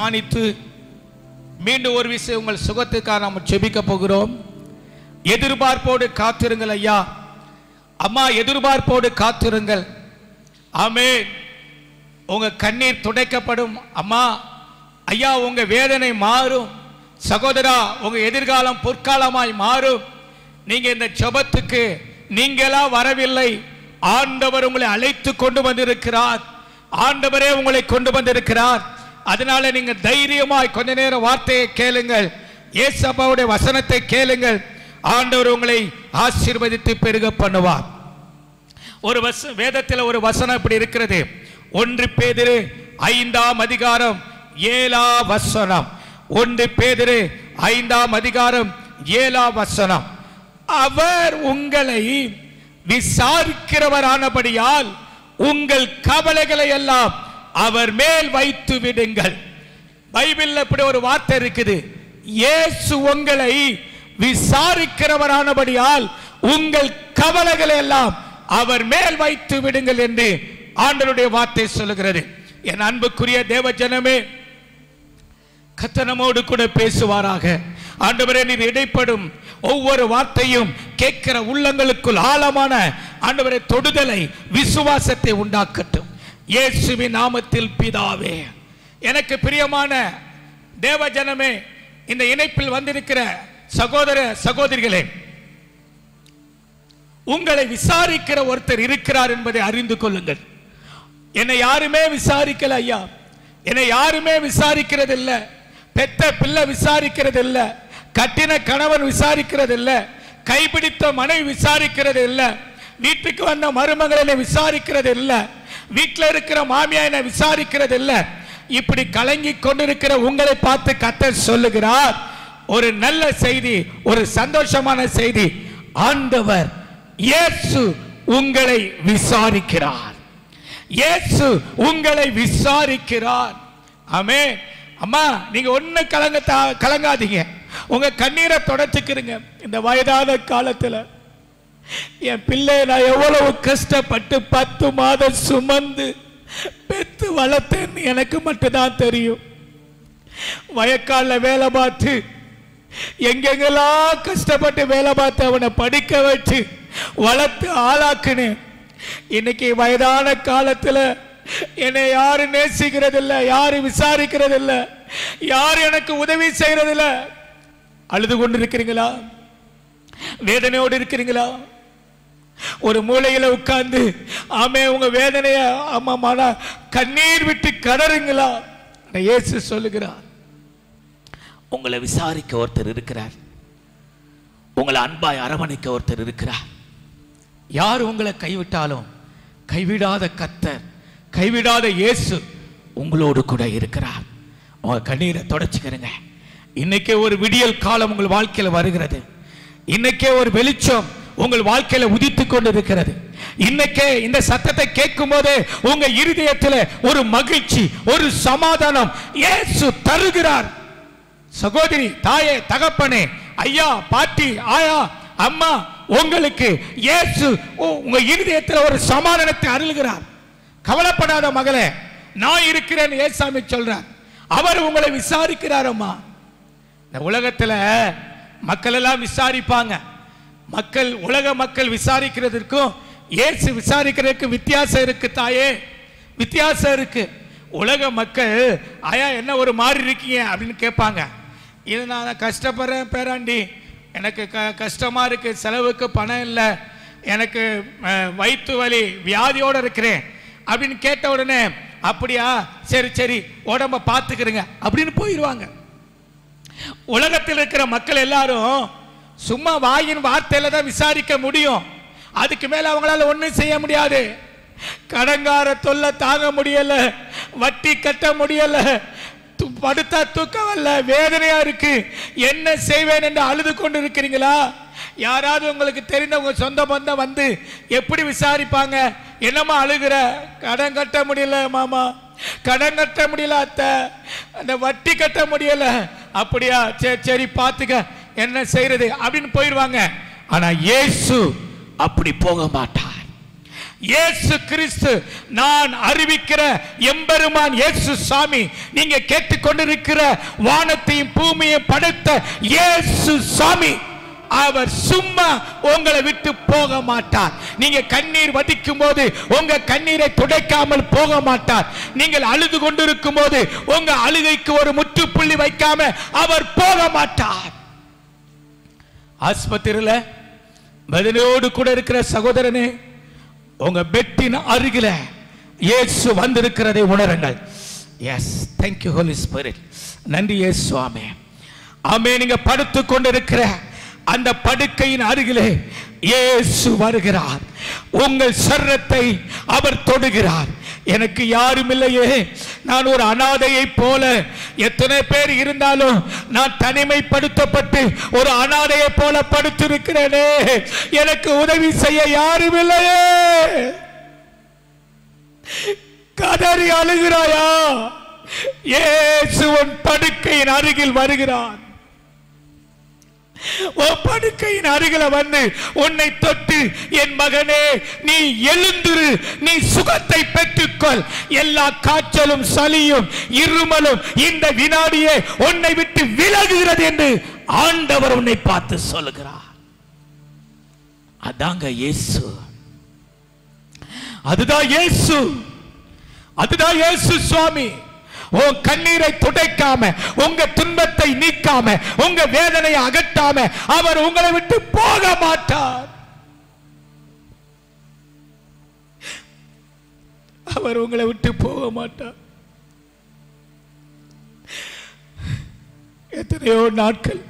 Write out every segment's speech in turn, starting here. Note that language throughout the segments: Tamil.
தியானித்து மீண்டும் ஒரு விஷயம் உங்கள் சுகத்துக்காக நாம் செபிக்க போகிறோம் எதிர்பார்ப்போடு காத்திருங்கள் ஐயா அம்மா எதிர்பார்ப்போடு காத்திருங்கள் ஆமென் உங்க கண்ணீர் துடைக்கப்படும் அம்மா ஐயா உங்க வேதனை மாறும் சகோதரா உங்க எதிர்காலம் பொற்காலமாய் மாறும் நீங்க இந்த ஜெபத்துக்கு நீங்களா வரவில்லை ஆண்டவர் உங்களை அழைத்து கொண்டு வந்திருக்கிறார் ஆண்டவரே உங்களை கொண்டு வந்திருக்கிறார் அதனால நீங்க தைரியமாய் கொஞ்ச நேரம் வார்த்தையை கேளுங்கள் ஏசப்பாவுடைய வசனத்தை கேளுங்கள் ஆண்டவர் உங்களை ஆசீர்வதித்து பெருக பண்ணுவார் ஒரு வச வேதத்தில் ஒரு வசனம் இப்படி இருக்கிறது ஒன்று பேதிரு ஐந்தாம் அதிகாரம் ஏழா வசனம் ஒன்று பேதிரு ஐந்தாம் அதிகாரம் ஏழா வசனம் அவர் உங்களை விசாரிக்கிறவரானபடியால் உங்கள் கவலைகளை எல்லாம் அவர் மேல் வைத்து விடுங்கள் பைபிள்ல இப்படி ஒரு வார்த்தை இருக்குது இயேசு உங்களை விசாரிக்கிறவரானபடியால் உங்கள் கவலைகளை எல்லாம் அவர் மேல் வைத்து விடுங்கள் என்று ஆண்டவருடைய வார்த்தை சொல்லுகிறது என் அன்புக்குரிய தேவ ஜனமே கத்தனமோடு கூட பேசுவாராக ஆண்டவரே நீர் இடைப்படும் ஒவ்வொரு வார்த்தையும் கேட்கிற உள்ளங்களுக்குள் ஆழமான ஆண்டவரே தொடுதலை விசுவாசத்தை உண்டாக்கட்டும் இயேசுவின் நாமத்தில் பிதாவே எனக்கு பிரியமான தேவ ஜனமே இந்த இணைப்பில் வந்திருக்கிற சகோதர சகோதரிகளே உங்களை விசாரிக்கிற ஒருத்தர் இருக்கிறார் என்பதை அறிந்து கொள்ளுங்கள் என்னை யாருமே விசாரிக்கல ஐயா என்னை யாருமே விசாரிக்கிறது இல்ல பெத்த பிள்ளை விசாரிக்கிறது இல்ல கட்டின கணவன் விசாரிக்கிறது இல்ல கைபிடித்த மனைவி விசாரிக்கிறது இல்ல வீட்டுக்கு வந்த மருமகள் என்னை விசாரிக்கிறது இல்ல வீட்டில் இருக்கிற மாமியா என்னை விசாரிக்கிறது இல்ல இப்படி கலங்கி கொண்டிருக்கிற உங்களை பார்த்து கத்தர் சொல்லுகிறார் ஒரு நல்ல செய்தி ஒரு சந்தோஷமான செய்தி ஆண்டவர் இயேசு உங்களை விசாரிக்கிறார் இயேசு உங்களை விசாரிக்கிறார் ஆமே அம்மா நீங்க ஒண்ணு கலங்க கலங்காதீங்க உங்க கண்ணீரை தொடச்சுக்கிறீங்க இந்த வயதான காலத்துல என் பிள்ளை நான் எவ்வளவு கஷ்டப்பட்டு பத்து மாதம் சுமந்து பெத்து வளர்த்தேன்னு எனக்கு மட்டும்தான் தெரியும் வயக்கால வேலை பார்த்து எங்கெங்கெல்லாம் கஷ்டப்பட்டு வேலை பார்த்து அவனை படிக்க வச்சு வளர்த்து ஆளாக்குனேன் இன்னைக்கு வயதான காலத்துல என்னை யாரு நேசிக்கிறது இல்ல யாரு விசாரிக்கிறது இல்ல யாரு எனக்கு உதவி செய்யறது இல்ல அழுது கொண்டு இருக்கிறீங்களா வேதனையோடு இருக்கிறீங்களா ஒரு மூலையில உட்கார்ந்து ஆமே உங்க வேதனைய ஆமா மன கண்ணீர் விட்டு கடறுங்களா இயேசு சொல்லுகிறார் உங்களை விசாரிக்க ஒருத்தர் இருக்கிறார் உங்களை அன்பாய் அரவணைக்க ஒருத்தர் இருக்கிறார் யார் உங்களை கைவிட்டாலும் கைவிடாத கத்தர் கைவிடாத இயேசு உங்களோடு கூட இருக்கிறார் உங்க கண்ணீரை தொடச்சுக்கிறங்க இன்னைக்கே ஒரு விடியல் காலம் உங்கள் வாழ்க்கையில் வருகிறது இன்னைக்கே ஒரு வெளிச்சம் உங்கள் வாழ்க்கையில உதித்து கொண்டு இருக்கிறது இன்னைக்கே இந்த சத்தத்தை கேட்கும் போது உங்க இருதயத்தில் ஒரு மகிழ்ச்சி ஒரு சமாதானம் இயேசு தருகிறார் சகோதரி தாயே தகப்பனே ஐயா பாட்டி ஆயா அம்மா உங்களுக்கு இயேசு உ- உங்க இருதயத்தில் ஒரு சமாதானத்தை அருள்கிறார் கவலைப்படாத மகளே நான் இருக்கிறேன் ஏசாமி சொல்றார் அவர் உங்களை விசாரிக்கிறார் அம்மா இந்த உலகத்துல மக்கள் எல்லாம் விசாரிப்பாங்க மக்கள் உலக மக்கள் விசாரிக்கிறதுக்கும் இயேசு விசாரிக்கிறதுக்கு வித்தியாசம் இருக்கு தாயே வித்தியாசம் இருக்கு உலக மக்கள் ஆயா என்ன ஒரு மாதிரி இருக்கீங்க அப்படின்னு கேட்பாங்க இது நான் கஷ்டப்படுறேன் பேராண்டி எனக்கு க கஷ்டமா இருக்கு செலவுக்கு பணம் இல்லை எனக்கு அஹ், வயிற்று வலி வியாதியோட இருக்கிறேன் அப்படின்னு கேட்ட உடனே அப்படியா சரி சரி உடம்ப பார்த்துக்கிறேங்க அப்படின்னு போயிடுவாங்க உலகத்தில் இருக்கிற மக்கள் எல்லாரும் சும்மா வாயின் வார்த்தையில தான் விசாரிக்க முடியும் அதுக்கு மேல அவங்களால ஒண்ணும் செய்ய முடியாது கடங்கார தொல்லை தாங்க முடியல வட்டி கட்ட முடியல து- படுத்தா தூக்கம் வரல வேதனையா இருக்கு என்ன செய்வேன் என்று அழுது கொண்டு இருக்கிறீங்களா யாராவது உங்களுக்கு தெரிந்தவங்க சொந்த பந்தம் வந்து எப்படி விசாரிப்பாங்க என்னம்மா அழுகிற கடன் கட்ட முடியல மாமா கடன் கட்ட முடியல அத்தை அந்த வட்டி கட்ட முடியல அப்படியா சரி சரி பார்த்துக்க என்ன செய்யறது அப்படின்னு போயிடுவாங்க ஆனா இயேசு அப்படி போக மாட்டார் இயேசு கிறிஸ்து நான் அறிவிக்கிற எம்பெருமான் இயேசு சாமி நீங்க கேட்டுக்கொண்டிருக்கிற வானத்தையும் பூமியையும் படைத்த இயேசு சாமி அவர் சும்மா உங்களை விட்டு போக மாட்டார் நீங்க கண்ணீர் வடிக்கும் போது உங்க கண்ணீரை துடைக்காமல் போக மாட்டார் நீங்கள் அழுது கொண்டிருக்கும் போது உங்க அழுகைக்கு ஒரு முற்றுப்புள்ளி வைக்காம அவர் போக மாட்டார் ஆஸ்பத்திரியில பதிலோடு கூட இருக்கிற சகோதரனே உங்க பெட்டின் அருகில இயேசு வந்திருக்கிறதை உணருங்கள் எஸ் தேங்க்யூ ஹோலி ஸ்பிரிட் நன்றி இயேசு சுவாமி ஆமே நீங்க படுத்து கொண்டிருக்கிற அந்த படுக்கையின் அருகிலே இயேசு வருகிறார் உங்கள் சர்ரத்தை அவர் தொடுகிறார் எனக்கு யாரும் இல்லையே நான் ஒரு அனாதையை போல எத்தனை பேர் இருந்தாலும் நான் தனிமைப்படுத்தப்பட்டு ஒரு அனாதையை போல படுத்திருக்கிறேனே எனக்கு உதவி செய்ய யாரும் இல்லையே கதறி அழுகிறாயா இயேசு உன் படுக்கையின் அருகில் வருகிறான் உன் படுக்கையின் அருகில வந்து உன்னை தொட்டு என் மகனே நீ எழுந்திரு நீ சுகத்தை பெற்றுக்கொள் எல்லா காய்ச்சலும் சளியும் இருமலும் இந்த வினாடியே உன்னை விட்டு விலகுகிறது என்று ஆண்டவர் உன்னை பார்த்து சொல்லுகிறார் அதாங்க இயேசு அதுதான் இயேசு அதுதான் இயேசு சுவாமி உன் கண்ணீரை துடைக்காம உங்க துன்பத்தை நீக்காம உங்க வேதனையை அகற்றாம அவர் உங்களை விட்டு போக மாட்டார் அவர் உங்களை விட்டு போக மாட்டார் எத்தனையோ நாட்கள்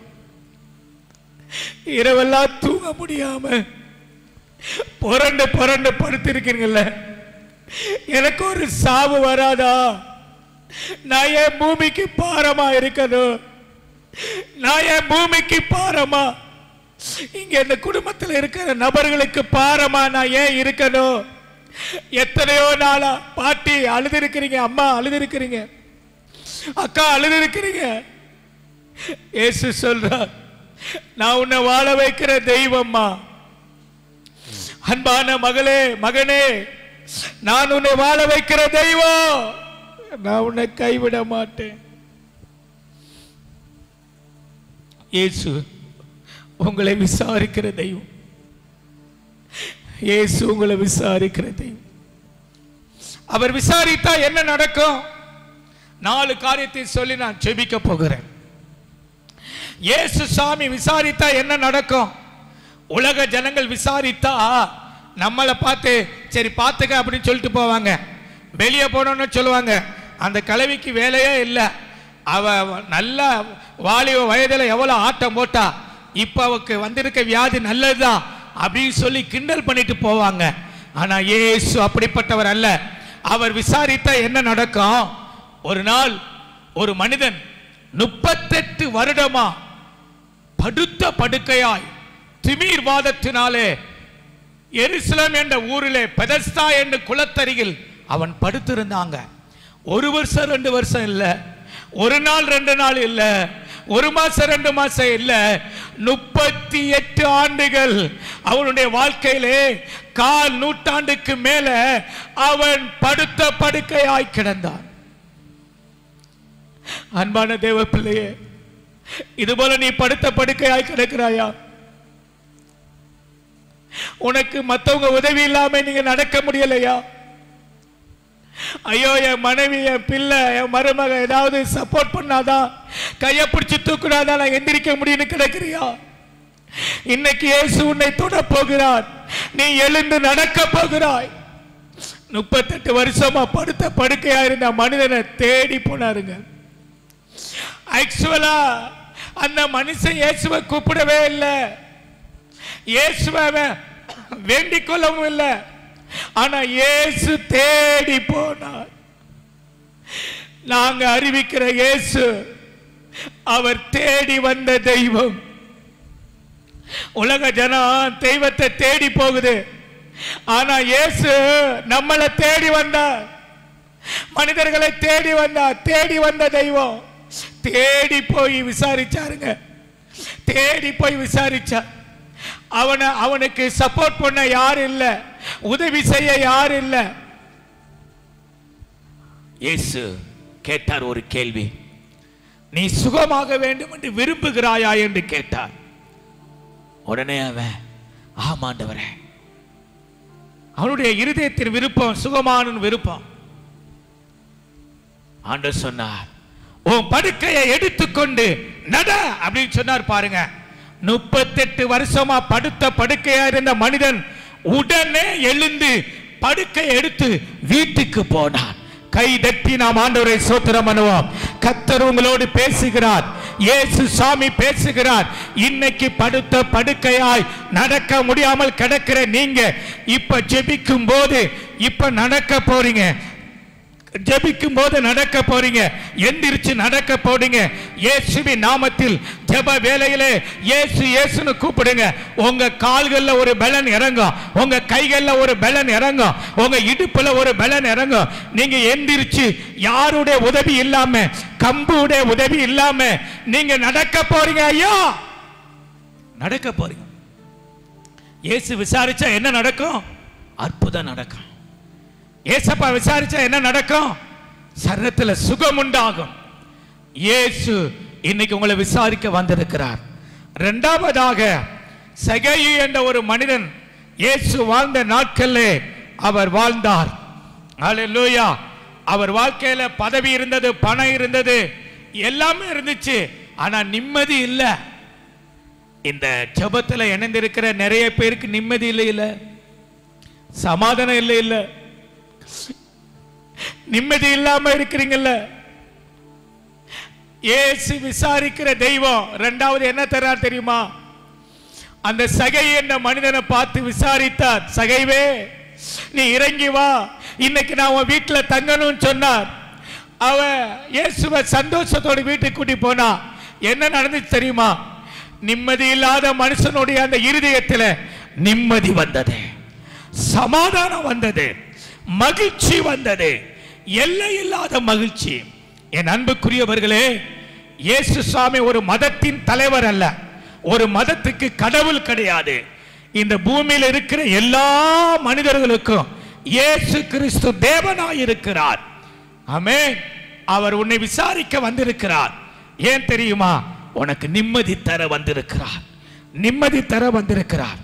இரவெல்லாம் தூங்க முடியாம புரண்டு புரண்டு படுத்திருக்கீங்கல்ல எனக்கு ஒரு சாவு வராதா நான் என் பூமிக்கு பாரமா இருக்கணும் நான் என் பூமிக்கு பாரமா இங்க இந்த குடும்பத்தில் இருக்கிற நபர்களுக்கு பாரமா நான் ஏன் இருக்கணும் எத்தனையோ நாளா பாட்டி அழுது அம்மா அழுது அக்கா அழுது இயேசு சொல்றார் நான் உன்னை வாழ வைக்கிற தெய்வம்மா அன்பான மகளே மகனே நான் உன்னை வாழ வைக்கிற தெய்வம் நான் உன்னை கைவிட மாட்டேன் இயேசு உங்களை விசாரிக்கிற தெய்வம் இயேசு உங்களை விசாரிக்கிற தெய்வம் அவர் விசாரித்தா என்ன நடக்கும் நாலு காரியத்தை சொல்லி நான் செபிக்க போகிறேன் இயேசு சாமி விசாரித்தா என்ன நடக்கும் உலக ஜனங்கள் விசாரித்தா நம்மளை பார்த்து சரி பார்த்துக்க அப்படின்னு சொல்லிட்டு போவாங்க வெளியே போனோன்னு சொல்லுவாங்க அந்த கிழவிக்கு வேலையே இல்லை அவ நல்ல வாலிப வயதில் எவ்வளோ ஆட்டம் போட்டா இப்போ அவக்கு வந்திருக்க வியாதி நல்லதுதான் அப்படின்னு சொல்லி கிண்டல் பண்ணிட்டு போவாங்க ஆனா இயேசு அப்படிப்பட்டவர் அல்ல அவர் விசாரித்தா என்ன நடக்கும் ஒரு நாள் ஒரு மனிதன் முப்பத்தெட்டு வருடமா படுத்த படுக்கையாய் திமீர் வாதத்தினாலே எருசலேம் என்ற ஊரிலே பெதஸ்தா என்ற குளத்தருகில் அவன் படுத்திருந்தாங்க ஒரு வருஷம் ரெண்டு வருஷம் இல்ல ஒரு நாள் ரெண்டு நாள் இல்ல ஒரு மாசம் ரெண்டு மாசம் இல்ல முப்பத்தி எட்டு ஆண்டுகள் அவனுடைய வாழ்க்கையிலே கால் நூற்றாண்டுக்கு மேல அவன் படுத்த படுக்கையாய் கிடந்தான் அன்பான தேவ பிள்ளையே இது போல நீ படுத்த படுக்கையாய் கிடக்கிறாயா உனக்கு மத்தவங்க உதவி இல்லாம நீங்க நடக்க முடியலையா ஐயோ என் மனைவி என் பிள்ளை என் மருமக ஏதாவது சப்போர்ட் பண்ணாதான் கையை பிடிச்சு தூக்குனாதான் நான் எந்திரிக்க முடியும்னு கிடக்குறியா இன்னைக்கு இயேசு உன்னை தொட போகிறார் நீ எழுந்து நடக்க போகிறாய் முப்பத்தெட்டு வருஷமா படுத்த படுக்கையா இருந்த மனிதனை தேடி போனாருங்க ஆக்சுவலா அந்த மனுஷன் இயேசுவை கூப்பிடவே இல்லை இயேசுவை அவன் வேண்டிக் கொள்ளவும் இல்லை ஆனா இயேசு தேடி போனார் நாங்க அறிவிக்கிற இயேசு அவர் தேடி வந்த தெய்வம் உலக ஜனம் தெய்வத்தை தேடி போகுது ஆனா இயேசு நம்மளை தேடி வந்தார் மனிதர்களை தேடி வந்தார் தேடி வந்த தெய்வம் தேடி போய் விசாரிச்சாருங்க தேடி போய் விசாரிச்சார் அவனை அவனுக்கு சப்போர்ட் பண்ண யாரும் இல்லை உதவி செய்ய யார் இல்ல இயேசு கேட்டார் ஒரு கேள்வி நீ சுகமாக வேண்டும் என்று விரும்புகிறாயா என்று கேட்டார் உடனே அவன் ஆமாண்டவரே அவனுடைய இருதயத்தின் விருப்பம் சுகமான விருப்பம் ஆண்டவர் சொன்னார் உன் படுக்கையை எடுத்துக்கொண்டு நட அப்படின்னு சொன்னார் பாருங்க முப்பத்தெட்டு வருஷமா படுத்த படுக்கையா இருந்த மனிதன் உடனே எழுந்து படுக்கையை எடுத்து வீட்டுக்கு போனான் கை தட்டி நாம் ஆண்டவரை சோத்திரம் பண்ணுவோம் கத்தர் உங்களோடு பேசுகிறார் இயேசு சாமி பேசுகிறார் இன்னைக்கு படுத்த படுக்கையாய் நடக்க முடியாமல் கிடக்கிற நீங்க இப்ப ஜெபிக்கும் போது இப்ப நடக்க போறீங்க ஜெபிக்கும் போது நடக்க போறீங்க எந்திரிச்சு நடக்க போறீங்க இயேசுவின் நாமத்தில் ஜெப வேலையிலே இயேசு இயேசுன்னு கூப்பிடுங்க உங்க கால்கள்ல ஒரு பலன் இறங்கும் உங்க கைகள்ல ஒரு பலன் இறங்கும் உங்க இடுப்புல ஒரு பலன் இறங்கும் நீங்க எந்திரிச்சு யாருடைய உதவி இல்லாம கம்புடைய உதவி இல்லாம நீங்க நடக்க போறீங்க ஐயா நடக்க போறீங்க இயேசு விசாரிச்சா என்ன நடக்கும் அற்புதம் நடக்கும் ஏசப்பா விசாரிச்சா என்ன நடக்கும் சரீரத்துல சுகம் உண்டாகும் இயேசு இன்னைக்கு உங்களை விசாரிக்க வந்திருக்கிறார் இரண்டாவதாக சகையு என்ற ஒரு மனிதன் இயேசு வாழ்ந்த நாட்களிலே அவர் வாழ்ந்தார் அல்லேலூயா அவர் வாழ்க்கையில பதவி இருந்தது பணம் இருந்தது எல்லாமே இருந்துச்சு ஆனா நிம்மதி இல்ல இந்த ஜெபத்துல இணைந்திருக்கிற நிறைய பேருக்கு நிம்மதி இல்லை இல்ல சமாதானம் இல்லை இல்ல நிம்மதி இல்லாம இருக்கிறீங்கல்ல இயேசு விசாரிக்கிற தெய்வம் ரெண்டாவது என்ன தர்றார் தெரியுமா அந்த சகை என்ற மனிதனை பார்த்து விசாரித்தார் சகைவே நீ இறங்கி வா இன்னைக்கு நான் உன் வீட்டுல தங்கணும்னு சொன்னார் அவ இயேசுவ சந்தோஷத்தோட வீட்டுக்கு கூட்டி போனா என்ன நடந்துச்சு தெரியுமா நிம்மதி இல்லாத மனுஷனுடைய அந்த இருதயத்துல நிம்மதி வந்தது சமாதானம் வந்தது மகிழ்ச்சி வந்தது எல்லை இல்லாத மகிழ்ச்சி என் அன்புக்குரியவர்களே இயேசு சுவாமி ஒரு மதத்தின் தலைவர் அல்ல ஒரு மதத்துக்கு கடவுள் கிடையாது இந்த பூமியில் இருக்கிற எல்லா மனிதர்களுக்கும் இயேசு கிறிஸ்து தேவனாய் இருக்கிறார் ஆமென் அவர் உன்னை விசாரிக்க வந்திருக்கிறார் ஏன் தெரியுமா உனக்கு நிம்மதி தர வந்திருக்கிறார் நிம்மதி தர வந்திருக்கிறார்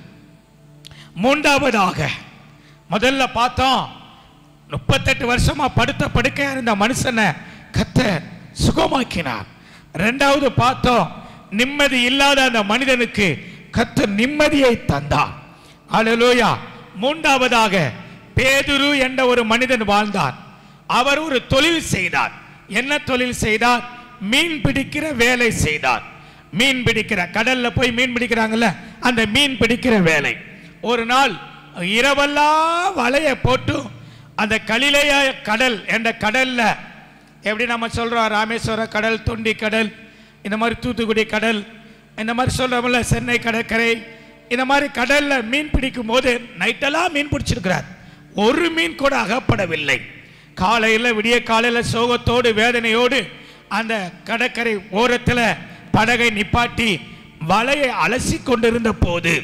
மூன்றாவதாக முதல்ல பார்த்தோம் முப்பத்தெட்டு வருஷமா படுத்த படுக்கையா இருந்த மனுஷனை கத்தர் சுகமாக்கினார் ரெண்டாவது பார்த்தோம் நிம்மதி இல்லாத அந்த மனிதனுக்கு கத்தர் நிம்மதியை தந்தார் அல்லேலூயா மூன்றாவதாக பேதுரு என்ற ஒரு மனிதன் வாழ்ந்தார் அவர் ஒரு தொழில் செய்தார் என்ன தொழில் செய்தார் மீன் பிடிக்கிற வேலை செய்தார் மீன் பிடிக்கிற கடல்ல போய் மீன் பிடிக்கிறாங்கல்ல அந்த மீன் பிடிக்கிற வேலை ஒரு நாள் இரவெல்லாம் வலைய போட்டு அந்த கலிலேய கடல் என்ற கடல்ல எப்படி நம்ம சொல்றோம் ராமேஸ்வர கடல் தொண்டி கடல் இந்த மாதிரி தூத்துக்குடி கடல் இந்த மாதிரி சொல்றோம்ல சென்னை கடற்கரை இந்த மாதிரி கடல்ல மீன் பிடிக்கும் போது நைட்டெல்லாம் மீன் பிடிச்சிருக்கிறார் ஒரு மீன் கூட அகப்படவில்லை காலையில விடிய காலையில சோகத்தோடு வேதனையோடு அந்த கடற்கரை ஓரத்துல படகை நிப்பாட்டி வலையை அலசி கொண்டிருந்த போது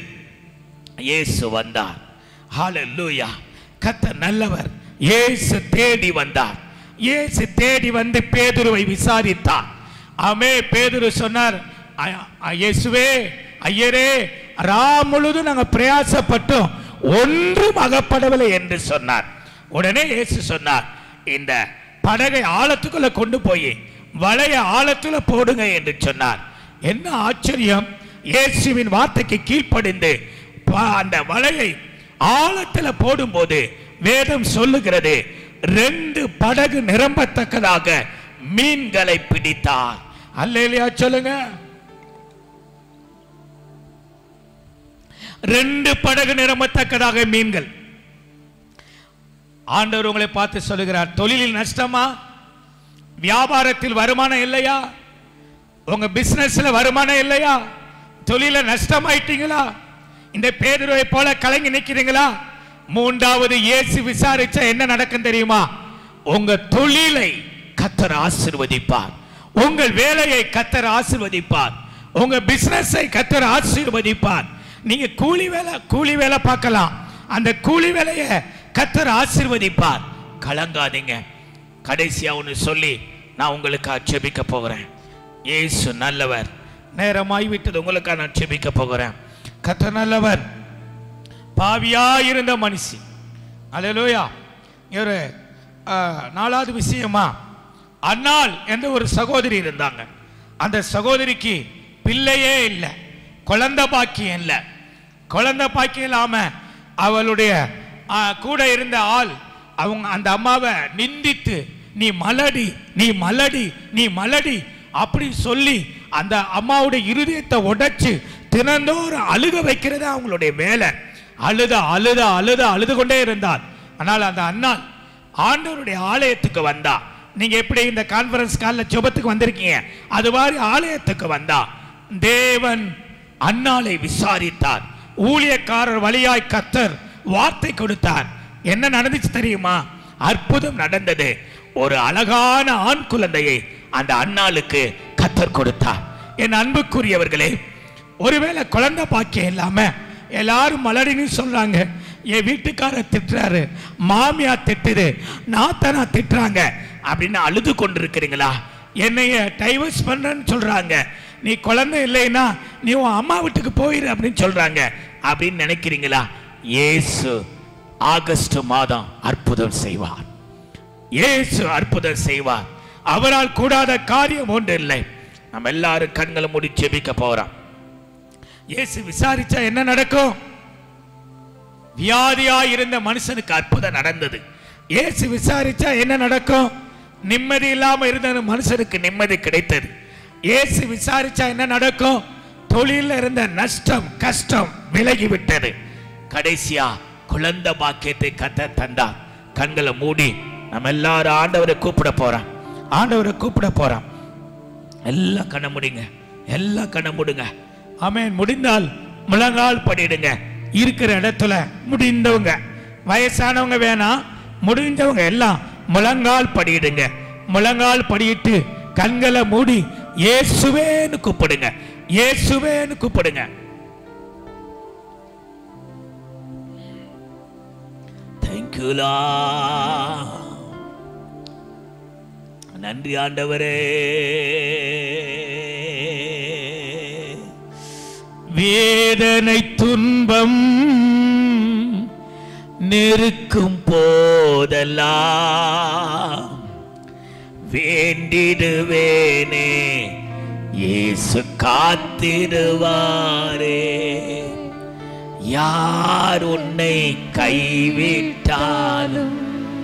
இயேசு வந்தார் ஹalleluya கர்த்தர் நல்லவர் இயேசு தேடி வந்தார் இயேசு தேடி வந்து பேதுருவை விசாரித்தார் ஆமே பேதுரு சொன்னார் "அ- அ- இயேசுவே ஐயரே ரா முழுதும் நாங்க பிரயாசப்பட்டோம் ஒன்றும் அகப்படவில்லை என்று சொன்னார் உடனே இயேசு சொன்னார் இந்த படகை ஆழத்துக்குள்ள கொண்டு போய் வலைய ஆழத்துல போடுங்க என்று சொன்னார் என்ன ஆச்சரியம் இயேசுவின் வார்த்தைக்கு கீழ்ப்படிந்து ப- அந்த வலையை ஆழத்துல போடும்போது வேதம் சொல்லுகிறது ரெண்டு படகு நிரம்பத்தக்கதாக மீன்களை பிடித்தார் அல்லேலியா சொல்லுங்க ரெண்டு படகு நிரம்பத்தக்கதாக மீன்கள் ஆண்டவர் உங்களை பார்த்து சொல்லுகிறார் தொழிலில் நஷ்டமா வியாபாரத்தில் வருமானம் இல்லையா உங்க பிசினஸ்ல வருமானம் இல்லையா தொழில நஷ்டமாயிட்டீங்களா இந்த பேதுருவை போல கலங்கி நிக்கிறீங்களா மூன்றாவது இயேசு விசாரிச்சா என்ன நடக்கும் தெரியுமா உங்க தொழிலை கத்தர் ஆசீர்வதிப்பார் உங்கள் வேலையை கத்தர் ஆசீர்வதிப்பார் உங்க பிசினஸை கத்தர் ஆசீர்வதிப்பார் நீங்க கூலி வேலை கூலி வேலை பார்க்கலாம் அந்த கூலி வேலையை கத்தர் ஆசீர்வதிப்பார் கலங்காதீங்க கடைசியா ஒன்று சொல்லி நான் உங்களுக்காக ஜெபிக்க போகிறேன் இயேசு நல்லவர் நேரமாய் விட்டது உங்களுக்காக நான் ஜெபிக்க போகிறேன் கத்தர் நல்லவர் பாவியா இருந்த மனுஷி அல்லேலூயா ஒரு ஆ, நாலாவது விஷயமா அன்னாள் என்ற ஒரு சகோதரி இருந்தாங்க அந்த சகோதரிக்கு பிள்ளையே இல்லை குழந்தை பாக்கியம் இல்லை குழந்தை பாக்கியம் இல்லாம அவளுடைய ஆ, கூட இருந்த ஆள் அவங்க அந்த அம்மாவை நிந்தித்து நீ மலடி நீ மலடி நீ மலடி அப்படி சொல்லி அந்த அம்மாவுடைய இருதயத்தை உடைச்சு தினந்தோறும் அழுக வைக்கிறது அவங்களுடைய வேலை அழுத அழுத அழுத அழுது கொண்டே இருந்தார் ஆனால் அந்த அண்ணாள் ஆண்டவருடைய ஆலயத்துக்கு வந்தா நீங்க எப்படி இந்த கான்ஃபரன்ஸ் காலில் ஜெபத்துக்கு வந்திருக்கீங்க அது மாதிரி ஆலயத்துக்கு வந்தா தேவன் அன்னாளை விசாரித்தார் ஊழியக்காரர் வழியாய் கத்தர் வார்த்தை கொடுத்தார் என்ன நடந்துச்சு தெரியுமா அற்புதம் நடந்தது ஒரு அழகான ஆண் குழந்தையை அந்த அன்னாளுக்கு கத்தர் கொடுத்தார் என் அன்புக்குரியவர்களே ஒருவேளை குழந்தை பாக்கியம் இல்லாம எல்லாரும் மலடின்னு சொல்றாங்க என் வீட்டுக்காரர் திட்டுறாரு மாமியா திட்டுது நாத்தனா திட்டுறாங்க அப்படின்னு அழுது கொண்டிருக்கிறீங்களா என்னைய டைவர்ஸ் பண்றேன்னு சொல்றாங்க நீ குழந்தை இல்லைன்னா நீ உன் அம்மா வீட்டுக்கு போயிரு அப்படின்னு சொல்றாங்க அப்படின்னு நினைக்கிறீங்களா இயேசு ஆகஸ்ட் மாதம் அற்புதம் செய்வார் இயேசு அற்புதம் செய்வார் அவரால் கூடாத காரியம் ஒன்று இல்லை நம்ம எல்லாரும் கண்களை மூடி ஜெபிக்க போறோம் இயேசு விசாரிச்சா என்ன நடக்கும் வியாதியா இருந்த மனுஷனுக்கு அற்புதம் நடந்தது இயேசு விசாரிச்சா என்ன நடக்கும் நிம்மதி இல்லாம இருந்த அந்த மனுஷனுக்கு நிம்மதி கிடைத்தது இயேசு விசாரிச்சா என்ன நடக்கும் தொழில இருந்த நஷ்டம் கஷ்டம் விலகி விட்டது கடைசியா குழந்தை பாக்கியத்தை கத்த தந்தார் கண்களை மூடி நம்ம எல்லாரும் ஆண்டவரை கூப்பிட போறோம் ஆண்டவரை கூப்பிட போறோம் எல்லாம் கண்ண முடிங்க எல்லாம் கண்ண மூடுங்க ஆமென் முடிந்தால் முழங்கால் படிடுங்க இருக்கிற இடத்துல முடிந்தவங்க வயசானவங்க வேணாம் முடிஞ்சவங்க எல்லாம் முழங்கால் படியிடுங்க முழங்கால் படியிட்டு கண்களை மூடி இயேசுவேன்னு கூப்பிடுங்க இயேசுவேன்னு கூப்பிடுங்க தேங்க்யூலா நன்றி ஆண்டவரே வேதனை துன்பம் நெருக்கும் போதெல்லாம் வேண்டிடுவேனே இயேசு காத்திடுவாரே யார் உன்னை கைவிட்டாலும்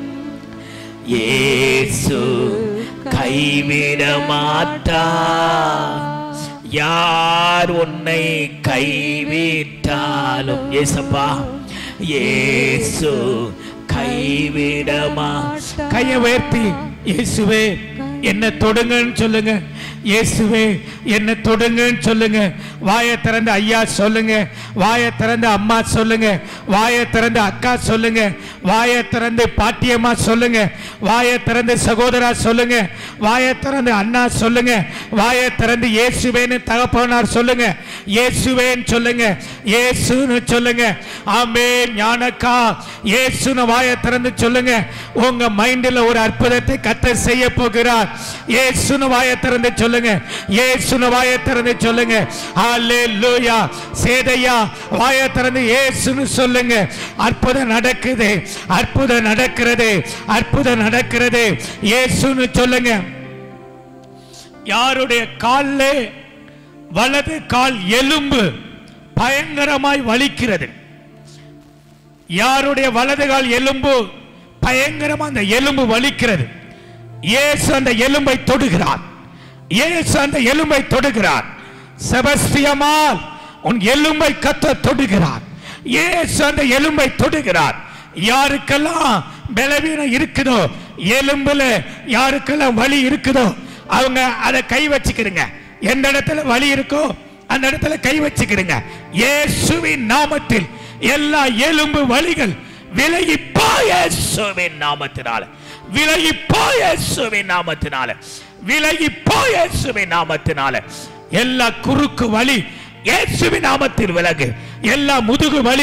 இயேசு கைவிட மாட்டார் யார் உன்னை கைவிட்டாலும் ஏசப்பா இயேசு கைவிடமா கையை உயர்த்தி இயேசுவே என்ன தொடுங்கன்னு சொல்லுங்க இயேசுவே என்ன தொடுங்கன்னு சொல்லுங்க வாயை திறந்து ஐயா சொல்லுங்க வாயை திறந்து அம்மா சொல்லுங்க வாயை திறந்து அக்கா சொல்லுங்க வாயை திறந்து பாட்டியம்மா சொல்லுங்க வாயை திறந்து சகோதரா சொல்லுங்க வாயை திறந்து அண்ணா சொல்லுங்க வாயை திறந்து இயேசுவேன்னு தகப்பனார் சொல்லுங்க இயேசுவேன்னு சொல்லுங்க இயேசுன்னு சொல்லுங்க ஆமே ஞானக்கா இயேசுன்னு வாயை திறந்து சொல்லுங்க உங்க மைண்டில் ஒரு அற்புதத்தை கத்த செய்ய போகிறார் இயேசுன்னு வாயை திறந்து சொல்லுங்க இயேசுன்னு வாயை திறந்து சொல்லுங்க ஹalleluya சேதையா வாயை திறந்து இயேசுன்னு சொல்லுங்க அற்புதம் நடக்குது அற்புதம் நடக்கிறது அற்புதம் நடக்கிறது இயேசுன்னு சொல்லுங்க யாருடைய கால்லே வலது கால் எலும்பு பயங்கரமாய் வலிக்கிறது யாருடைய வலது கால் எலும்பு பயங்கரமா அந்த எலும்பு வலிக்கிறது இயேசு அந்த எலும்பை தொடுகிறார் இயேசு அந்த எலும்பை தொடுகிறார் செபஸ்தியமால் உன் எலும்பை கத்த தொடுகிறார் இயேசு அந்த எலும்பை தொடுகிறார் யாருக்கெல்லாம் பலவீனம் இருக்குதோ எலும்புல யாருக்கெல்லாம் வலி இருக்குதோ அவங்க அதை கை வச்சுக்கிறங்க எந்த இடத்துல வலி இருக்கோ அந்த இடத்துல கை வச்சுக்கிறங்க இயேசுவின் நாமத்தில் எல்லா எலும்பு வலிகள் விலகி போயேசுவின் நாமத்தினால விலகி போயேசுவின் நாமத்தினால விலகி போயேசுவின் நாமத்தினால எல்லா குறுக்கு வலி இயேசுவின் நாமத்தில் விலகு எல்லா முதுகு வலி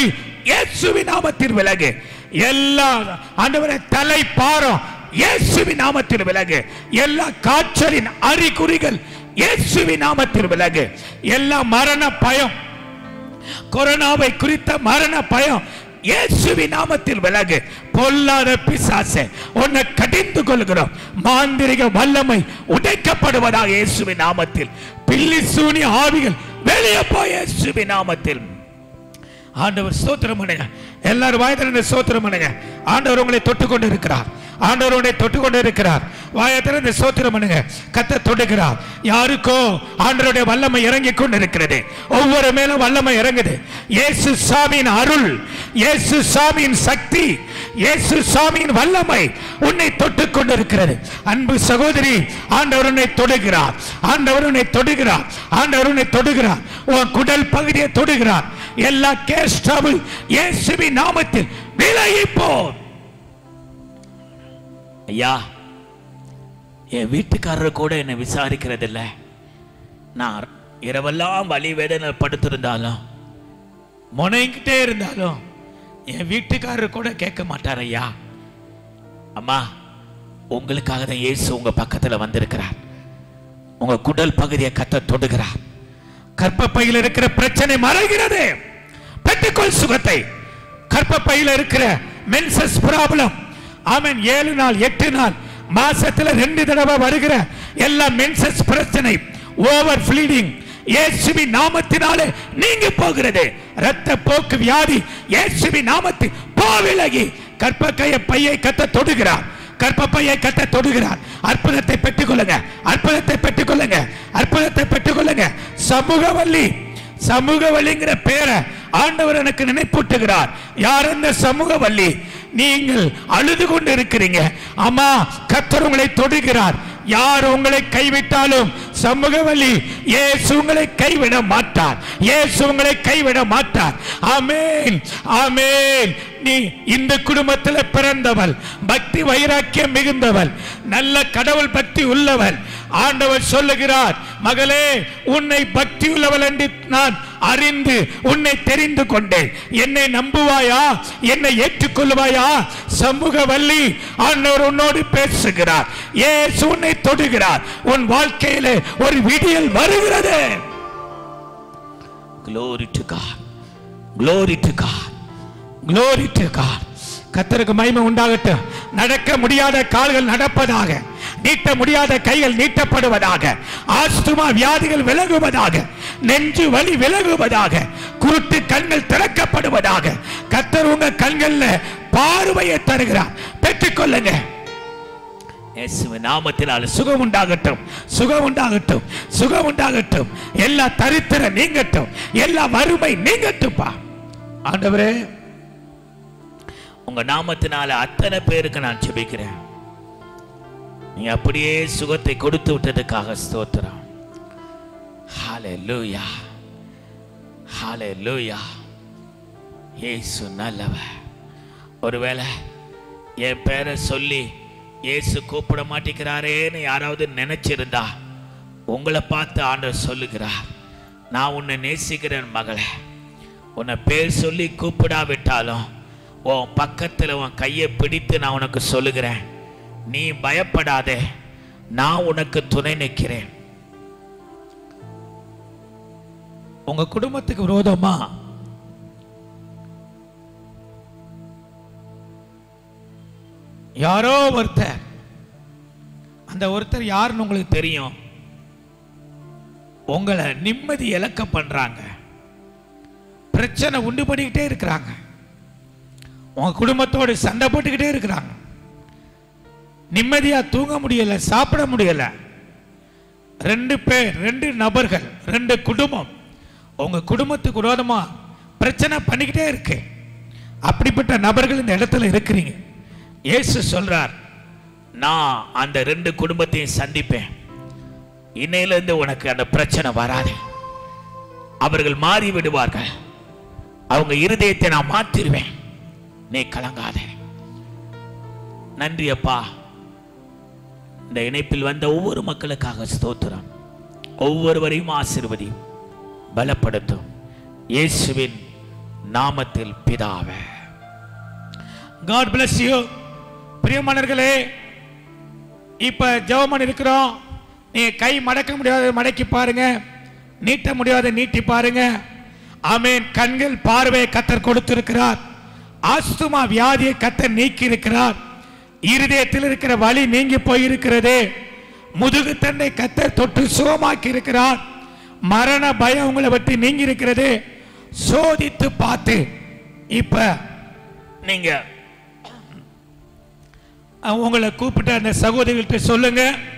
இயேசுவின் நாமத்தில் விலகு எல்லா ஆண்டவரே தலை பாரம் இயேசுவின் நாமத்தில் விலகு எல்லா காய்ச்சலின் அறிகுறிகள் இயேசுவின் நாமத்தில் விலகு எல்லா மரண பயம் கொரோனாவை குறித்த மரண பயம் இயேசுவின் நாமத்தில் விலகு பொல்லாத பிசாசே உன்னை கடிந்து கொள்கிறோம் மாந்திரிக வல்லமை உடைக்கப்படுவதாக இயேசுவின் நாமத்தில் பில்லி சூனி ஆவிகள் வெளியே போய் இயேசுவின் நாமத்தில் ஆண்டவர் ஸ்தோத்திரம் பண்ணுங்க எல்லாரும் வாயத்திலிருந்து ஸ்தோத்திரம் பண்ணுங்க ஆண்டவர் உங்களை தொட்டு கொண்டு இருக்கிறார் ஆண்டவர் உங்களை தொட்டு கொண்டு இருக்கிறார் வாயத்திலிருந்து ஸ்தோத்திரம் பண்ணுங்க கத்த தொடுகிறார் யாருக்கோ ஆண்டவருடைய வல்லமை இறங்கி கொண்டு இருக்கிறது ஒவ்வொரு மேலும் வல்லமை இறங்குது இயேசு சாமியின் அருள் இயேசு சாமியின் சக்தி இயேசு சாமியின் வல்லமை உன்னை தொட்டு கொண்டு இருக்கிறது அன்பு சகோதரி ஆண்டவர் உன்னை தொடுகிறார் ஆண்டவர் உன்னை தொடுகிறார் ஆண்டவர் உன்னை தொடுகிறார் உன் குடல் பகுதியை தொடுகிறார் எல்லா கேஸ் ட்ரபிள் இயேசுவின் நாமத்தில் விலகி போ ஐயா என் வீட்டுக்காரர் கூட என்னை விசாரிக்கிறதில்ல நான் இரவெல்லாம் வலி வேதனை படுத்திருந்தாலும் முனைங்கிட்டே இருந்தாலும் என் வீட்டுக்காரர் கூட கேட்க மாட்டார் ஐயா அம்மா உங்களுக்காக தான் இயேசு உங்க பக்கத்துல வந்திருக்கிறார் உங்க குடல் பகுதியை கத்த தொடுகிறார் கர்ப்பப்பையில் இருக்கிற பிரச்சனை மறைகிறது பெற்றுக்கொள் சுகத்தை கர்ப்பப்பையில் இருக்கிற மென்சஸ் ப்ராப்ளம் ஆமென் ஏழு நாள் எட்டு நாள் மாசத்துல ரெண்டு தடவை வருகிற எல்லா மென்சஸ் பிரச்சனை ஓவர் ஃபிளீடிங் இயேசுவின் நாமத்தினாலே நீங்க போகிறது இரத்த போக்கு வியாதி இயேசுவின் நாமத்தில் போ விலகி கற்பக்கைய பையை கத்த தொடுகிறார் கற்பப்பையை கத்த தொடுகிறார் அற்புதத்தை பெற்றுக்கொள்ளுங்க அற்புதத்தை பெற்றுக்கொள்ளுங்க அற்புதத்தை பெற்றுக்கொள்ளுங்க சமூகவல்லி சமூகவல்லிங்கிற பேரை ஆண்டவர் எனக்கு நினைப்பூட்டுகிறார் யார் அந்த சமூகவல்லி நீங்கள் அழுது கொண்டு இருக்கிறீங்க அம்மா கத்தர் உங்களை தொடுகிறார் யார் உங்களை கைவிட்டாலும் சமூகவல்லி இயேசு உங்களை கைவிட மாட்டார் இயேசு உங்களை கைவிட மாட்டார் ஆமென் ஆமென் நீ இந்த குடும்பத்தில் பிறந்தவள் பக்தி வைராக்கியம் மிகுந்தவள் நல்ல கடவுள் பக்தி உள்ளவள் ஆண்டவர் சொல்லுகிறார் மகளே உன்னை பக்தி உள்ளவள் என்று நான் அறிந்து உன்னை தெரிந்து கொண்டேன் என்னை நம்புவாயா என்னை ஏற்றுக்கொள்வாயா சமூக வள்ளி ஆண்டவர் உன்னோடு பேசுகிறார் ஏசு உன்னை தொடுகிறார் உன் வாழ்க்கையிலே ஒரு விடியல் வருகிறது Glory to God. Glory to God. Glory to God. கத்தருக்கு மகிமை உண்டாகட்டும் நடக்க முடியாத கால்கள் நடப்பதாக நீட்ட முடியாத கைகள் நீட்டப்படுவதாக ஆஸ்துமா வியாதிகள் விலகுவதாக நெஞ்சு வலி விலகுவதாக குருட்டு கண்கள் திறக்கப்படுவதாக கத்தர் உங்க கண்கள்ல பார்வையை தருகிறார் பெற்றுக்கொள்ளுங்க இயேசுவின் நாமத்தினால் சு- சுகம் உண்டாகட்டும் சுகம் உண்டாகட்டும் சுகம் உண்டாகட்டும் எல்லா தரித்திரம் நீங்கட்டும் எல்லா வறுமை நீங்கட்டும்பா ஆண்டவரே உங்க நாமத்தினால அத்தனை பேருக்கு நான் ஜெபிக்கிறேன் நீ அப்படியே சுகத்தை கொடுத்து விட்டதுக்காக ஸ்தோத்திரம் ஹalleluya ஹalleluya இயேசு நல்லவர் ஒருவேளை என் பேரை சொல்லி இயேசு கூப்பிட மாட்டேங்கிறாரேன்னு யாராவது நினைச்சிருந்தா உங்களை பார்த்து ஆண்டவர் சொல்லுகிறார் நான் உன்னை நேசிக்கிறேன் மகளே உன்னை பேர் சொல்லி கூப்பிடாவிட்டாலும் உன் பக்கத்தில் உன் கையை பிடித்து நான் உனக்கு சொல்லுகிறேன் நீ பயப்படாதே நான் உனக்கு துணை நிற்கிறேன் உங்க குடும்பத்துக்கு விரோதமா யாரோ ஒருத்தர் அந்த ஒருத்தர் யாருன்னு உங்களுக்கு தெரியும் உங்களை நிம்மதி இழக்க பண்றாங்க பிரச்சனை உண்டு பண்ணிக்கிட்டே இருக்கிறாங்க உங்க குடும்பத்தோடு சண்டை போட்டுக்கிட்டே இருக்கிறாங்க நிம்மதியா தூங்க முடியல சாப்பிட முடியல ரெண்டு பேர் ரெண்டு நபர்கள் ரெண்டு குடும்பம் உங்க குடும்பத்துக்கு விரோதமா பிரச்சனை பண்ணிக்கிட்டே இருக்கு அப்படிப்பட்ட நபர்கள் இந்த இடத்துல இருக்கிறீங்க இயேசு சொல்றார் நான் அந்த ரெண்டு குடும்பத்தையும் சந்திப்பேன் இன்னையிலிருந்து உனக்கு அந்த பிரச்சனை வராது அவர்கள் மாறி விடுவார்கள் அவங்க இருதயத்தை நான் மாத்திருவேன் நீ கலங்காத நன்றி அப்பா இந்த இணைப்பில் வந்த ஒவ்வொரு மக்களுக்காக ஸ்தோத்திரம் ஒவ்வொருவரையும் ஆசீர்வதியும் பலப்படுத்தும் இயேசுவின் நாமத்தில் பிதாவே காட் bless யூ பிரியமானவர்களே இப்ப ஜெபம் பண்ணி இருக்கிறோம் நீங்க கை மடக்க முடியாத மடக்கி பாருங்க நீட்ட முடியாத நீட்டி பாருங்க ஆமென் கண்கள் பார்வையை கத்தர் கொடுத்திருக்கிறார் ஆஸ்துமா வியாதியை கத்தர் நீக்கி இருக்கிறார் இருதயத்தில் இருக்கிற வலி நீங்கி போயிருக்கிறது முதுகு தண்டை கத்தர் தொட்டு சுகமாக்கி இருக்கிறார் மரண பயம் உங்களை விட்டு நீங்கி இருக்கிறது சோதித்து பார்த்து இப்ப நீங்க அஹ் உங்களை கூப்பிட்ட அந்த சகோதரிகள்கிட்ட சொல்லுங்க